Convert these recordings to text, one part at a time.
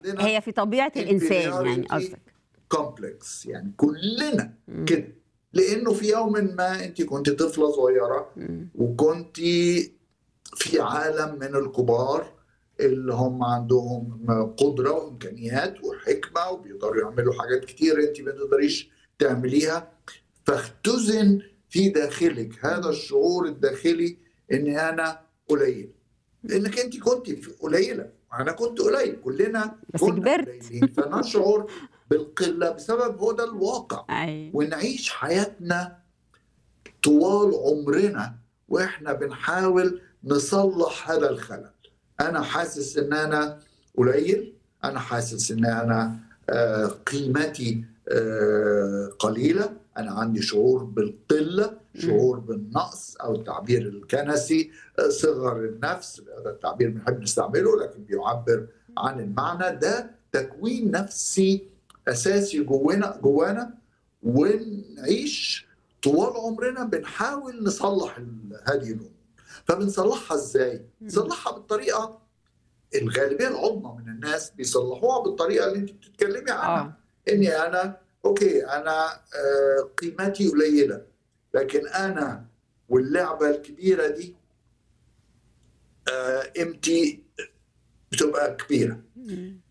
عندنا هي في طبيعة الإنسان يعني قصدك كومبلكس يعني كلنا مم. كده لانه في يوم ما انت كنت طفله صغيره مم. وكنت في عالم من الكبار اللي هم عندهم قدره وامكانيات وحكمه وبيقدروا يعملوا حاجات كتير انت ما تقدريش تعمليها فاختزن في داخلك هذا الشعور الداخلي اني انا قليل لانك انت كنت قليله انا كنت قليل كلنا بس كنا كبرت. قليلين فنشعر بالقله بسبب هو ده الواقع أي ونعيش حياتنا طوال عمرنا واحنا بنحاول نصلح هذا الخلل انا حاسس ان انا قليل انا حاسس ان انا آه، قيمتي آه، قليله انا عندي شعور بالقله شعور بالنقص او التعبير الكنسي آه، صغر النفس هذا التعبير بنحب نستعمله لكن بيعبر عن المعنى ده تكوين نفسي اساسي جوانا جوانا ونعيش طوال عمرنا بنحاول نصلح ال- هذه الامور فبنصلحها ازاي؟ نصلحها بالطريقه الغالبيه العظمى من الناس بيصلحوها بالطريقه اللي انت بتتكلمي عنها اه اني انا اوكي انا آه، قيمتي قليله لكن انا واللعبه الكبيره دي آه، قيمتي بتبقى كبيره مم.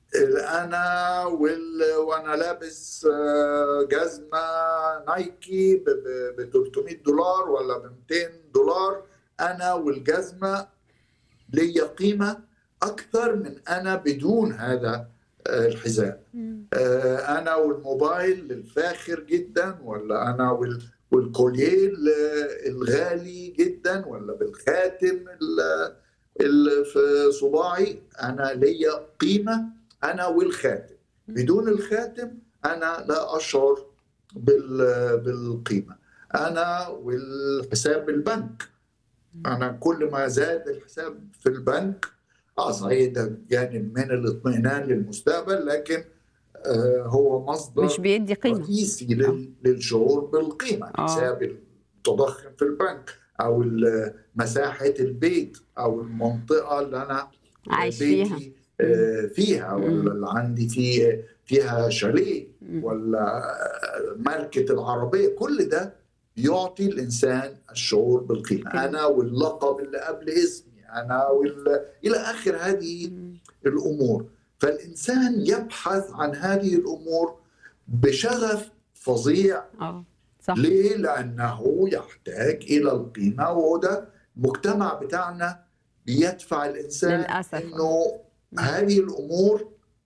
انا وال... وانا لابس آه، جزمه نايكي ب ب- ب 300 دولار ولا ب 200 دولار انا والجزمه ليا قيمه اكثر من انا بدون هذا آه، الحذاء مم. آه، انا والموبايل الفاخر جدا ولا انا وال والكوليه ال- الغالي جدا ولا بالخاتم ال- اللي في صباعي انا ليا قيمه انا والخاتم بدون الخاتم انا لا اشعر بال- بالقيمه انا والحساب البنك انا كل ما زاد الحساب في البنك اه صحيح ده جانب من الاطمئنان للمستقبل لكن آه هو مصدر مش بيدي قيمة رئيسي لل- للشعور بالقيمه آه. الحساب المتضخم في البنك او ال- مساحه البيت او المنطقه اللي انا عايش فيها بيتي آه، فيها مم. ولا اللي عندي في فيها شاليه مم. ولا ماركة العربية كل ده يعطي الإنسان الشعور بالقيمة قيمة. أنا واللقب اللي قبل اسمي أنا وال... إلى آخر هذه مم. الأمور فالإنسان يبحث عن هذه الأمور بشغف فظيع اه صح ليه؟ لأنه يحتاج إلى القيمة وده المجتمع بتاعنا بيدفع الإنسان للأسف. إنه هذه الأمور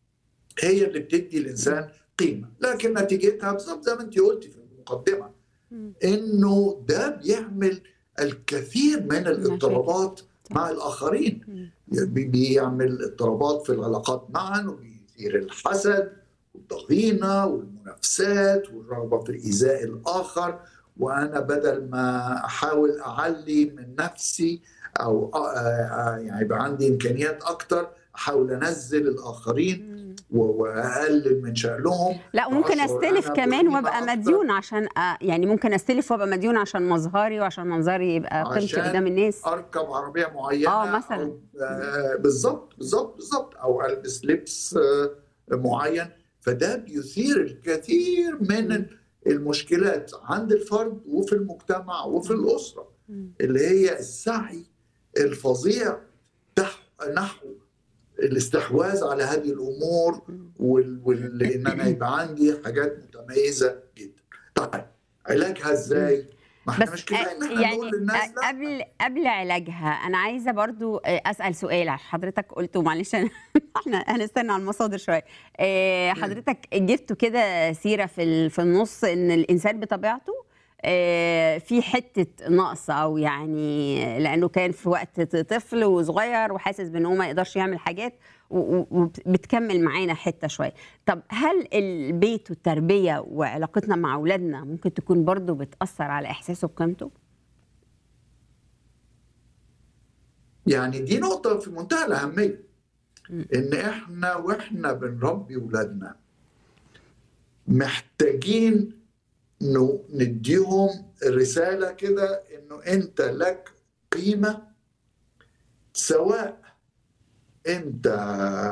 هي اللي بتدي الإنسان قيمة لكن نتيجتها بالظبط زي ما أنت قلتي في المقدمة مم. إنه ده بيعمل الكثير من الاضطرابات صح. مع الآخرين مم. بي- بيعمل اضطرابات في العلاقات معا وبيثير الحسد والضغينة والمنافسات والرغبة في إيذاء الآخر وأنا بدل ما أحاول أعلي من نفسي أو أ- أ- يعني يبقى عندي إمكانيات أكتر أحاول أنزل الآخرين مم. و- وأقلل من شأنهم لا وممكن وأشعر استلف أنا كمان بقيمة وابقى أكتر. مديون عشان أ... يعني ممكن استلف وابقى مديون عشان مظهري وعشان منظري يبقى قيمتي عشان قدام الناس اركب عربيه معينه آه، مثلاً. أو آه، بالظبط بالظبط بالظبط او البس لبس آه، معين فده بيثير الكثير من المشكلات عند الفرد وفي المجتمع وفي الاسره مم. اللي هي السعي الفظيع تح- نحو الاستحواذ على هذه الامور وال... وال... ان انا يبقى عندي حاجات متميزه جدا. طيب علاجها ازاي؟ ما احنا بس مش كفايه ان أ- احنا يعني نقول للناس أ- لا قبل قبل علاجها انا عايزه برضو آه، اسال سؤال عشان حضرتك قلته معلش أنا- احنا هنستنى على المصادر شويه آه، حضرتك جبتوا كده سيره في ال- في النص ان الانسان بطبيعته آه، في حته نقص او يعني لانه كان في وقت طفل وصغير وحاسس بان هو ما يقدرش يعمل حاجات و- و- وبتكمل معانا حته شويه طب هل البيت والتربيه وعلاقتنا مع اولادنا ممكن تكون برضو بتاثر على احساسه بقيمته يعني دي نقطة في منتهى الأهمية إن إحنا وإحنا بنربي ولادنا محتاجين إنه نديهم رسالة كده إنه أنت لك قيمة سواء أنت